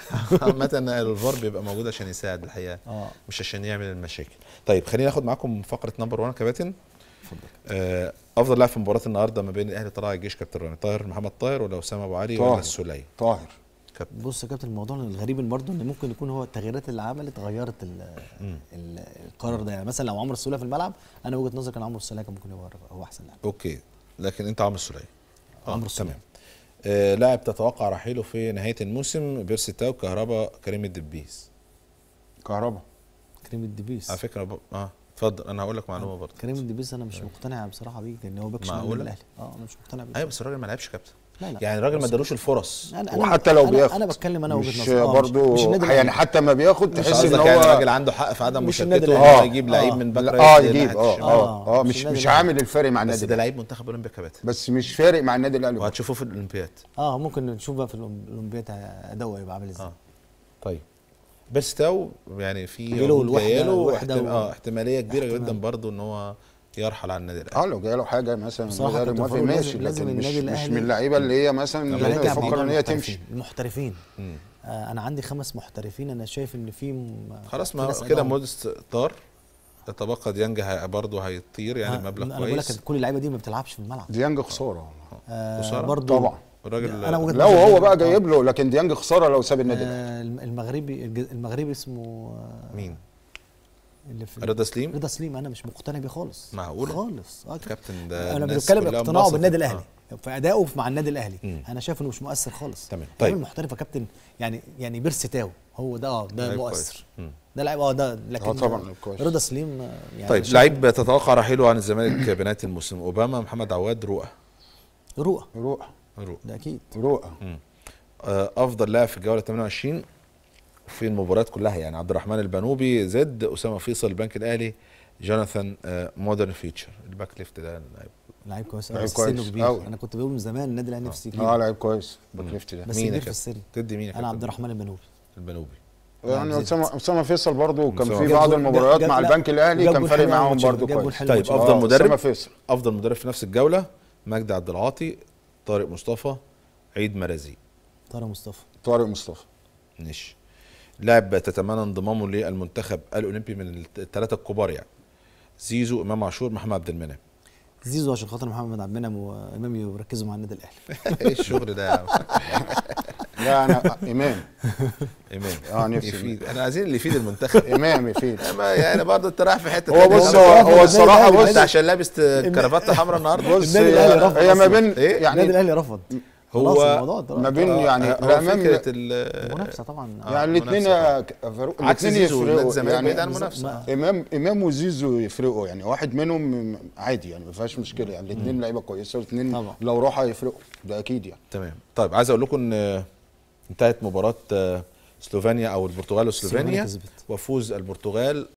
عامة الفار بيبقى موجود عشان يساعد الحقيقة اه مش عشان يعمل المشاكل طيب خلينا ناخد معاكم فقرة نمبر 1 كباتن اتفضل آه، افضل لاعب في مباراة النهارده ما بين الاهلي طلائع الجيش كابتن رامي طاهر محمد طاهر ولا اسامه ابو علي ولا طاهر. السوليه طاهر بص يا كابتن الموضوع الغريب برضه ان ممكن يكون هو التغييرات اللي عملت غيرت ال ال القرار ده يعني مثلا لو عمرو السوليه في الملعب انا وجهه نظري كان عمرو السوليه كان ممكن يبقى هو احسن لاعب اوكي لكن انت عمرو السوليه عمرو السولية. تمام آه لاعب تتوقع رحيله في نهايه الموسم بيرسي تاو كهربا كريم الدبيس كهربا كريم الدبيس على فكره ب... اه اتفضل انا هقول لك معلومه برضه كريم الدبيس انا مش مقتنع بصراحه بيه لان هو باك شمال معقولة؟ النادي الاهلي اه انا مش مقتنع بيه ايوه بس الراجل ما لعبش كابتن لا لا يعني الراجل ما بص، ادالوش الفرص أنا وحتى لو أنا- بياخد انا بتكلم انا وجهه مش نظري آه، مش- برضه مش النادي يعني الأهلي. حتى ما بياخد مش تحس ان قصدك يعني الراجل هو عنده حق في عدم مش النادي مشاركته الأهلي. انه يجيب لعيب آه. من باك لا، رايت اه لناحية يجيب اه الشمال. اه اه مش مش النادي مش الأهلي. عامل الفارق مع بس النادي ده الأهلي. لعيب منتخب اولمبيا كباتن بس مش فارق مع النادي الاهلي برضه. وهتشوفوه في الاولمبياد اه ممكن نشوف بقى في الأولم- الاولمبياد اداؤه يبقى عامل ازاي اه طيب بيرسي تاو يعني في جاله عروض الوحدة- جاية له الوحدة احتم- و- اه احتماليه كبيره احتمال. جدا برضه ان هو يرحل عن النادي الاهلي اه لو جاي له حاجه مثلا بصراحة النادي كابتن موافق فاروق ماشي لازم- لازم لكن مش, النادي مش الأهلي- من اللعيبه اللي هي مثلا لما اللي نرجع هي بعيد تفكر عن ان هي المحترفين. تمشي المحترفين مم. آه انا عندي خمس محترفين انا شايف ان في م- خلاص في ما ناس كده أداؤهم- مودست طار يتبقى ديانج هي- برضه هيطير يعني آه، مبلغ انا بقول لك كويس كل اللعيبه دي ما بتلعبش في الملعب ديانج خساره آه خسارة؟ برضو طبعا الراجل أنا وجهة لو نظري هو إن- بقى آه. جايب له لكن ديانج خساره لو ساب النادي الاهلي آه الم- المغربي الج- المغربي اسمه آه، مين؟ اللي في رضا سليم رضا سليم انا مش مقتنع بيه خالص معقولة؟ خالص اه كده. كابتن ده انا الناس بتكلم كلها اقتناعه انبسطت. بالنادي آه. الاهلي في ادائه مع النادي الاهلي مم. انا شايف انه مش مؤثر خالص تمام. طيب طيب. المحترف يا كابتن يعني يعني بيرسي تاو هو ده اه ده لعيب مؤثر كويس. مم. ده لعيب اه ده لكن آه طبعاً لعيب كويس. رضا سليم آه، يعني طيب شايف- لعيب تتوقع رحيله عن الزمالك بنهايه الموسم اوباما محمد عواد رؤى رؤى روح رؤى ده اكيد روح آه، افضل لاعب في الجوله 28 في المباريات كلها يعني عبد الرحمن البنوبي زد اسامه فيصل البنك الاهلي جوناثان آه، مودرن فيتشر الباك ليفت ده لعيب. لعيب كويس لعيب بس كويس سنه كبير أوي. انا كنت بقول من زمان النادي الاهلي نفسي اه يجيبه لعيب كويس باك ليفت ده بس مين يا كبير في كابتن؟ السن تدي مين يا انا كابتن؟ عبد الرحمن البنوبي البنوبي يعني زد. اسامه اسامه فيصل برضه كان أسامة في بعض جاب- المباريات جاب- مع لا، البنك الاهلي جاب كان جول فارق حلو معاهم الماتش برضه ده، جاب جول كويس حلو طيب الماتش افضل ده. آه، مدرب اسامه فيصل افضل مدرب في نفس الجوله مجدي عبد العاطي طارق مصطفى عيد مرازي طارق مصطفى طارق مصطفى ماشي لاعب تتمنى انضمامه للمنتخب الاولمبي من الثلاثه الكبار يعني زيزو امام عاشور محمد عبد المنعم زيزو عشان خاطر محمد عبد المنعم وامام يركزوا مع النادي الاهلي ايه الشغل ده يا عم لا انا امام ايمان آه، نفسي يفيد احنا عايزين اللي يفيد المنتخب امام يفيد ما يعني برضه انت رايح في حته هو تانية. بص هو هو, النادي هو الصراحه الأهلي- بص انت عشان لابس كرافته حمراء النهارده بص النادي الأهلي هي رفض هي ما أصلاً. بين إيه؟ النادي يعني الاهلي رفض هو- خلاص الموضوع ده ما بين آه، يعني هو الامام فكره ال- منافسه طبعا آه. يعني الاثنين منافسة عكس الاثنين زيزو نادي يفرقوا الزمالك بعيد عن يعني المنافسه امام امام وزيزو يفرقوا يعني واحد منهم عادي يعني ما فيهاش مشكله يعني الاثنين لعيبه كويسه والاثنين طبعا. لو راحوا هيفرقوا ده اكيد يعني تمام طيب عايز اقول لكم ان انتهت مباراه آه، سلوفينيا او البرتغال وسلوفينيا كسبت. وفوز البرتغال